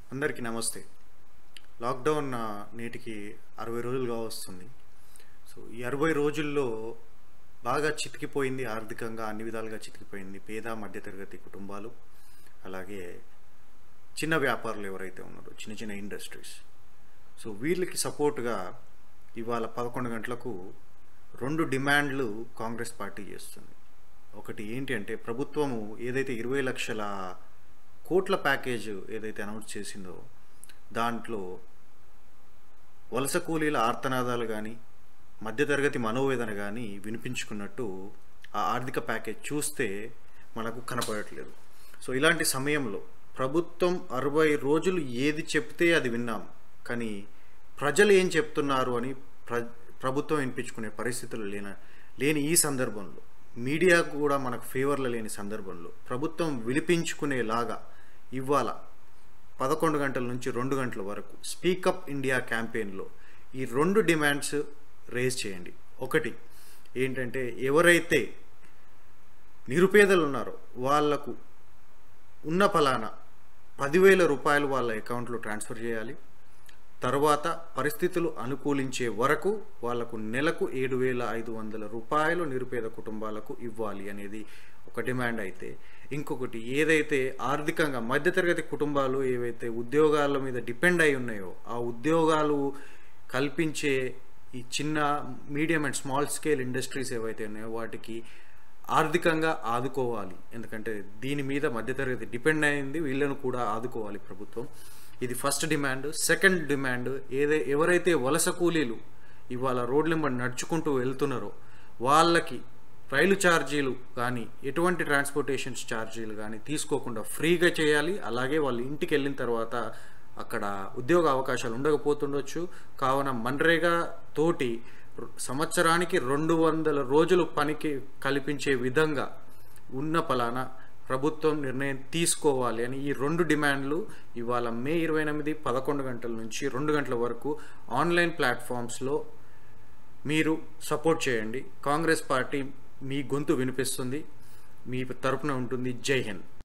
అందరికీ నమస్తే లాక్డౌన్ ఆ, నేటికి అరవై రోజులుగా వస్తుంది సో ఈ అరవై రోజుల్లో బాగా చితికిపోయింది ఆర్థికంగా అన్ని విధాలుగా చితికిపోయింది పేద మధ్యతరగతి కుటుంబాలు అలాగే చిన్న వ్యాపారులు ఎవరైతే ఉన్నారో చిన్న చిన్న ఇండస్ట్రీస్ సో వీళ్ళకి సపోర్ట్గా ఇవాళ పదకొండు గంటలకు రెండు డిమాండ్లు కాంగ్రెస్ పార్టీ చేస్తుంది ఒకటి ఏంటి అంటే ప్రభుత్వము ఏదైతే ఇరవై లక్షల కోట్ల ప్యాకేజ్ ఏదైతే అనౌన్స్ చేసిందో దాంట్లో వలస కూలీల ఆర్తనాదాలు కానీ మధ్యతరగతి మనోవేదన కానీ వినిపించుకున్నట్టు ఆ ఆర్థిక ప్యాకేజ్ చూస్తే మనకు కనపడట్లేదు సో ఇలాంటి సమయంలో ప్రభుత్వం అరవై రోజులు ఏది చెప్తే అది విన్నాం కానీ ప్రజలు ఏం చెప్తున్నారు అని ప్ర ప్రభుత్వం వినిపించుకునే పరిస్థితులు లేన లేని ఈ సందర్భంలో మీడియా కూడా మనకు ఫేవర్లో లేని సందర్భంలో ప్రభుత్వం వినిపించుకునేలాగా ఇవ్వాల పదకొండు గంటల నుంచి రెండు గంటల వరకు స్పీకప్ ఇండియా క్యాంపెయిన్లో ఈ రెండు డిమాండ్స్ రేజ్ చేయండి ఒకటి ఏంటంటే ఎవరైతే నిరుపేదలు ఉన్నారో వాళ్లకు ఉన్న ఫలానా పదివేల రూపాయలు వాళ్ళ అకౌంట్లో ట్రాన్స్ఫర్ చేయాలి తర్వాత పరిస్థితులు అనుకూలించే వరకు వాళ్లకు నెలకు ఏడు వేల ఐదు వందల రూపాయలు నిరుపేద కుటుంబాలకు ఇవ్వాలి అనేది ఒక డిమాండ్ అయితే ఇంకొకటి ఏదైతే ఆర్థికంగా మధ్యతరగతి కుటుంబాలు ఏవైతే ఉద్యోగాల మీద డిపెండ్ అయి ఉన్నాయో ఆ ఉద్యోగాలు కల్పించే ఈ చిన్న medium and small scale industries ఏవైతే ఉన్నాయో వాటికి ఆర్థికంగా ఆదుకోవాలి ఎందుకంటే దీని మీద మధ్యతరగతి డిపెండ్ అయింది వీళ్ళను కూడా ఆదుకోవాలి ప్రభుత్వం ఇది ఫస్ట్ డిమాండ్ సెకండ్ డిమాండ్ ఏదై ఎవరైతే వలస కూలీలు ఇవాళ రోడ్ల వెంబడి నడుచుకుంటూ వెళ్తున్నారో వాళ్ళకి రైలు ఛార్జీలు కానీ ఎటువంటి ట్రాన్స్పోర్టేషన్స్ ఛార్జీలు కానీ తీసుకోకుండా ఫ్రీగా చేయాలి అలాగే వాళ్ళు ఇంటికి వెళ్ళిన తర్వాత అక్కడ ఉద్యోగ అవకాశాలు ఉండకపోతుండొచ్చు కావున మన్రేగా తోటి సంవత్సరానికి రెండు వందల రోజులు పనికి కల్పించే విధంగా ఉన్న పలానా ప్రభుత్వం నిర్ణయం తీసుకోవాలి అని ఈ రెండు డిమాండ్లు ఇవాళ మే ఇరవై ఎనిమిది పదకొండు గంటల నుంచి రెండు గంటల వరకు ఆన్లైన్ ప్లాట్ఫామ్స్లో మీరు సపోర్ట్ చేయండి కాంగ్రెస్ పార్టీ మీ గొంతు వినిపిస్తుంది మీ తరపున ఉంటుంది జై హింద్